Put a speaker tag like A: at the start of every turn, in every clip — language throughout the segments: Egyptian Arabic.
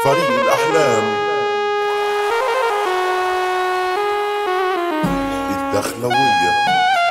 A: فريق الأحلام الدخلوية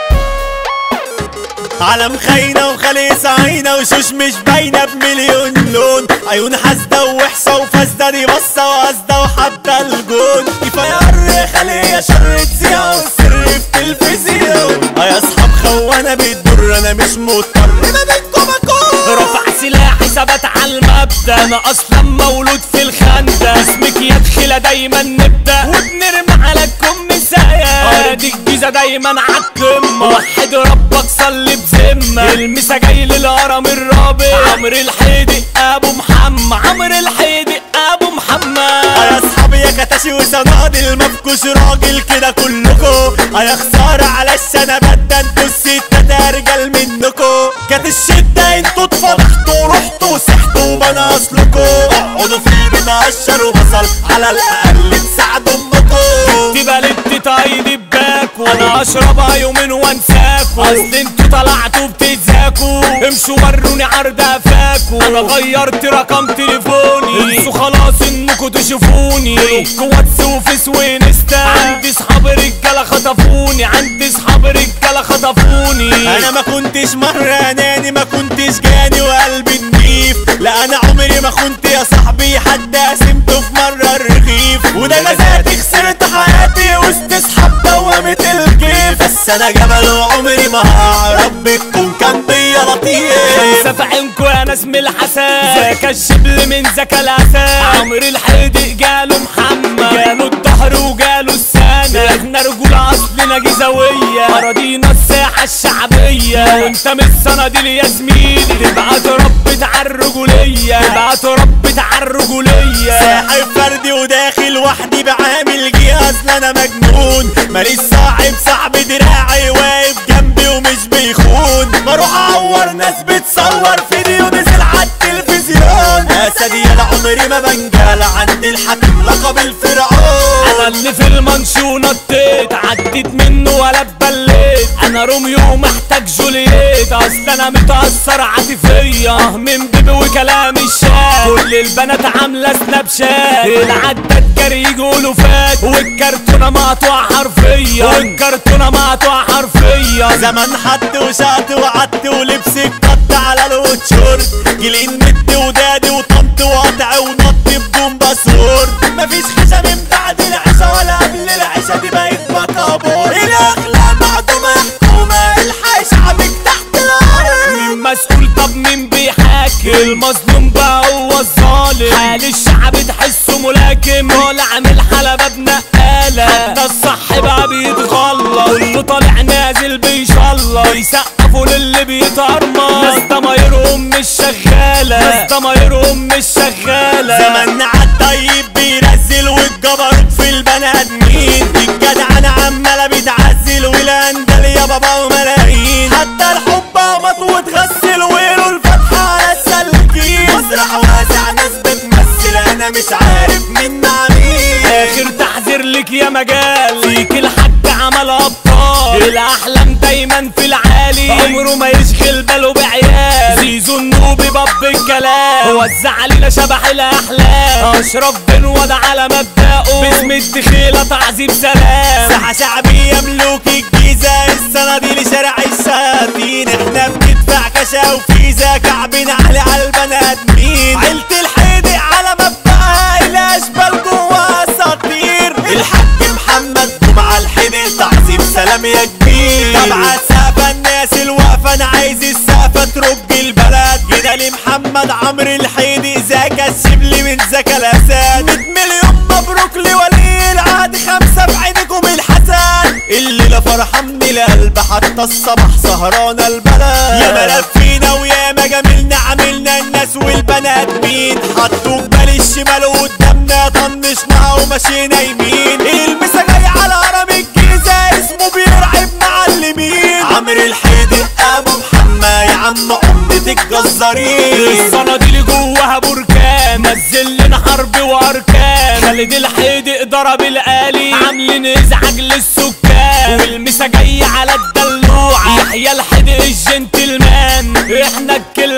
B: علم خاينة وخليصة عينة وشوش مش باينة بمليون لون عيون حاسدة ووحشة وفاسدة دي بصة وقاسدة وحابة الجون كفاية قر خلية شر تسيع والسر في تلفزيون اه يا اصحاب خوانة بتضر انا مش مضطر ما بينكم اكون رفع سلاحي ثبت على المبدأ انا اصلا مولود في الخندق اسمك يدخل دايما نبدأ وبنرمي على الكم سايا ارض الجيزة دايما عالقمة وحد ربك صلي بذمة المسا جاي للهرم الرابع عمرو الحيدي ابو محمد عمرو الحيدي ابو محمد يا اصحابي يا كتاشي وصنادل مفكوش راجل كده كلكو يا خسارة على الشنبات ده انتوا الستات رجال منكو كانت الشدة انتوا اتفضحتوا رحتوا سحتوا وبنا اصلكو اقعدوا في بنقشر وبصل على الاقل تساعدوا امكو تبقى لت تايدي باكو انا اشربها يومين وانساكو اصل انتوا طلعتوا بتتزاكوا امشوا وروني عرض افاكو انا غيرت رقم تليفوني انسوا خلاص انكوا تشوفوني واتس وفيس وانستا عندي صحاب رجاله خطفوني عندي صحاب رجاله خطفوني انا ما كنتش مره اناني ما كنتش جاني وقلبي نضيف لا انا عمري ما كنت يا صاحبي حد قسمته في مره الرغيف وده انا ذاتي خسرت حياتي وسط اصحاب دوامه الكيف بس انا جبل وعمري ما هعرف بكم كان بيا لطيف خمسه في عينكوا يا ناس من الحساد ذاك الشبل من ذاك الاسد عمرو الحيدي جاله محمد جاله الظهر وجاله السنة احنا رجول اصلنا جيزاوية اراضينا الساحة الشعبية وانت من الصناديل يا زميلي تبعت ربة عالرجولية تبعت ربة عالرجولية ساحب فردي وداخل وحدي بعامل جهاز لا انا مجنون ماليش صاحب صاحب دراعي واقف جنبي ومش بيخون بروح اعور ناس بتصور فيديو نزل على التلفزيون اسدي يا عمري ما بنجال عند الحكم لقب الفرعون انا اللي في المنشو نطيت عديت منه ولا اتبليت انا روميو محتاج جولييت اصل انا متأثر عاطفيا اه من بيبي وكلام الشات كل البنات عاملة سناب شات العداد جري يقولوا فات والكرتونة مقطوعة حرفيا والكرتونة مقطوعة حرفيا زمان حد وشات وعدت ولبسك قط على الوتشورت جيلين مد ودادي وطنط وقطع ونط بدون باسورد مفيش حشا من بعد العشا ولا قبل العشا دي بقت مكابور الاخلاق معدومة حكومة الحي شعبك تحت الارض مين مسؤول طب مين بيحاكم المظلوم بقى هو الظالم حال الشعب تحسه ملاكم ولا عامل حلبة بنقالة حتى الصح بقى بيتغلط كله طالع نازل بيشلط يسقفوا للي بيترمى ناس ضمايرهم مش شغالة ناس ضمايرهم مش شغالة زماننا عالطيب بينزل والجبروت في البني ادمين الجدع انا عمالة بتعزل والاندل يا بابا وملايين حتى الحب قمط وتغسل ويلوا الفتحة على السلكين مسرح واسع ناس بتمثل انا مش عارف مين مع مين اخر تحذير لك يا مجال فيك الحاج عمل ابطال الاحلام دايما في العالي عمره ما يشغل باله بعيال زيزو النوبي باب الكلام وزع علينا شبح الاحلام اشرف بن وضع على مبدأه باسم الدخيلة تعذيب سلام ساحة شعبية ملوك الجيزة الصناديل شارع الشياطين احنا بندفع كشا وفيزا كعبين علي على البني ادمين عيلة الحيدي على مبدأها الاشبال جوا اساطير الحاج محمد جمعة الحيدي تعذيب سلام يا كبير طبعا سقفة الناس الواقفة انا عايز السقفة ترج البلد جينا لمحمد عمرو الحيدي زكا الشبلي من زكا الاسد 100 مليون مبروك لولي العهد خمسة في عينكم الحسن الليلة فرحة من القلب حتى الصبح سهرانة البلد يا ملفينا ويا ما جميلنا عملنا الناس والبني ادمين حطوا جبال الشمال قدامنا طنشناها ومشينا يمين المسا جاي على هرم الجيزة اسمه بيرعب معلمين عمرو الحيدي ابو محمد يا عم عمدة الجزارين الصناديل جواها بركان نزل لنا حرب واركان خالد الحيدي ضرب الالي عاملين ازعاج للسكان والمسا جاي على الدلوعة يحيى الحيدي الجنتلمان احنا الكلمة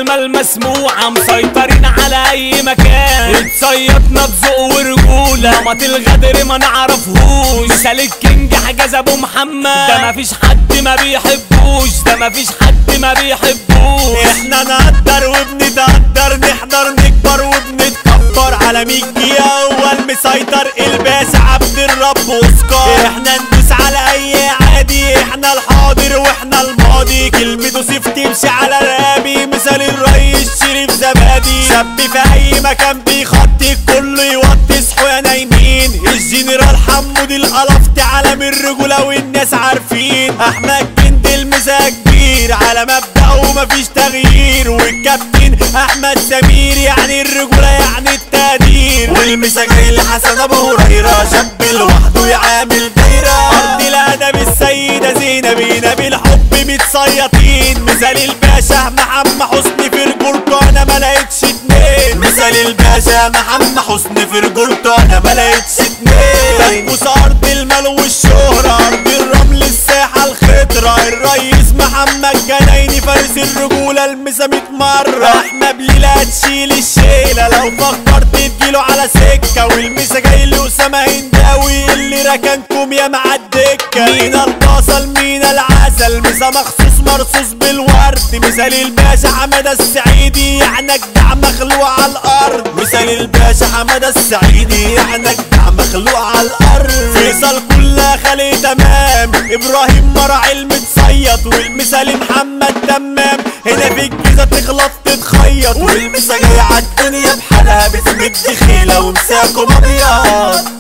C: الكلمة المسموعة مسيطرين على اي مكان اتصيطنا بذوق ورجولة نمط الغدر ما نعرفهوش مثال الكينج حجاز ابو محمد ده مفيش حد ما بيحبوش ده مفيش حد ما بيحبوش
B: احنا نقدر وبنتقدر نحضر نكبر وبنتكبر على ميكي اول مسيطر الباس عبد الرب وسكار احنا ندوس على اي عادي احنا الحاضر واحنا الماضي كلمته سيف تمشي على رابي مثال الرئيس شريف زبادي شاب في اي مكان بيخطي كله يوطي صحوا يا نايمين الجنرال حمود القلفت علم الرجولة والناس عارفين احمد جند المسا كبير على مبدأه مفيش تغيير والكابتن احمد سمير يعني الرجولة يعني التقدير والمسا جاي لحسن ابو هريرة شاب لوحده يعامل دايرة ارض الادب السيدة زينب بالحب متصيطين مثال الباشا محمد حسني في رجولته انا ما لقيتش اتنين مثال الباشا محمد حسني في رجولته انا ما لقيتش اتنين تنبوس ارض المال والشهرة ارض الرمل الساحة الخضرة الرئيس محمد جنايني فارس الرجولة المسا ميت مرة احمد بليلة تشيل الشيلة لو فكرت تجيله على سكة والمسا جاي له اسامة هنداوي اللي ركنكم يا مع الدكة مين البصل مين العسل مسا مخصوص مرصوص بالورد مثال الباشا حمادة السعيدي يعني اجدع مخلوع على الارض مثال الباشا حمادة السعيدي يعني اجدع مخلوع على الارض فيصل كلها خلي تمام ابراهيم مرعي المتصيط والمثال محمد تمام هنا في الجيزة تغلط تتخيط والمسا جاي عالدنيا بحالها باسم الدخيلة ومساكم ابيض